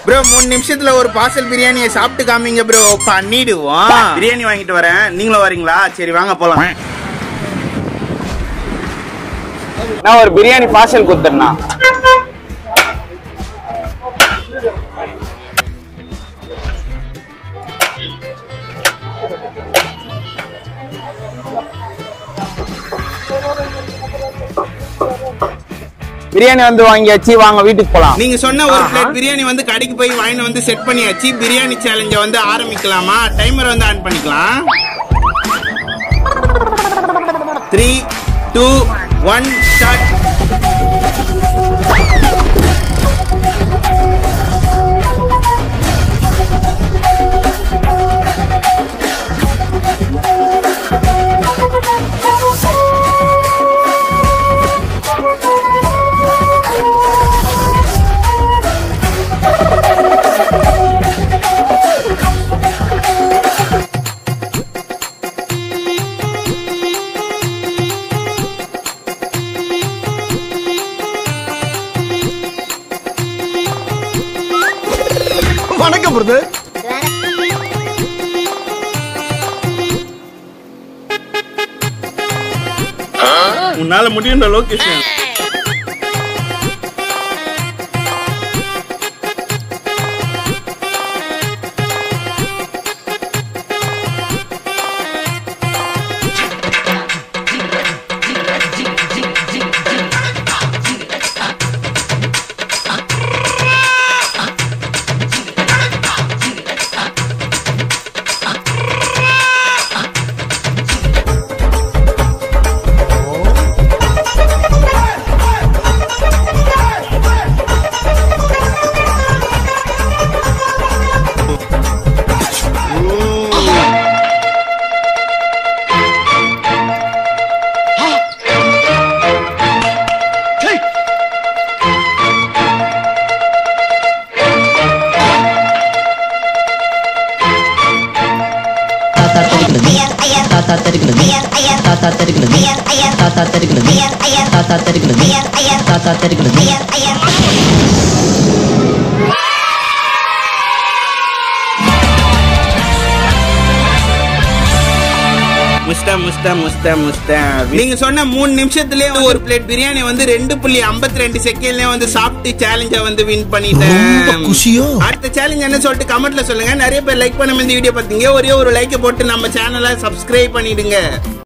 bro மூணு நிமிஷத்துல ஒரு பார்சல் பிரியாணியை சாப்பிட்டு காமிங்க ப்ரோ பண்ணிடுவோம் பிரியாணி வாங்கிட்டு வரேன் நீங்களும் வரீங்களா சரி வாங்க போலாம் நான் ஒரு பிரியாணி பார்சல் கொடுத்துருண்ணா பிரியாணி வந்து வாங்கியாச்சு வாங்க வீட்டுக்கு போலாம் நீங்க சொன்ன ஒரு பிளேட் பிரியாணி வந்து கடைக்கு போய் வாங்கிட்டு வந்து செட் பண்ணியாச்சு பிரியாணி சேலஞ்ச வந்து ஆரம்பிக்கலாமா டைமர் வந்து ஆன் பண்ணிக்கலாம் த்ரீ டூ ஒன் ஸ்டார்ட் வணக்கம் பிரதர் உன்னால முடியுன்ற லொகேஷன் தாத்தா தெரிகிறது தாத்தா தெரிகிறது தாத்தா தெரிகிறது தாத்தா தெரிகிறது தாத்தா தெரிகிறது தாத்தா தெரிகிறது முஸ்தா முஸ்தா முஸ்தா முஸ்தா நீங்க சொன்ன மூணு நிமிஷத்துலயே ஒரு பிளேட் பிரியாணி வந்து ரெண்டு புள்ளி ஐம்பத்தி ரெண்டு செகண்ட்லயே வந்து சாப்பிட்டு சேலஞ்ச வந்து வின் பண்ணிட்டேன் குஷியோ அடுத்த சேலஞ்ச் என்ன சொல்லிட்டு கமெண்ட்ல சொல்லுங்க நிறைய பேர் லைக் பண்ணாம இந்த வீடியோ பாத்தீங்க ஒரே ஒரு லைக்கை போட்டு நம்ம சேனலை சப்ஸ்கிரைப் பண்ணிடுங்க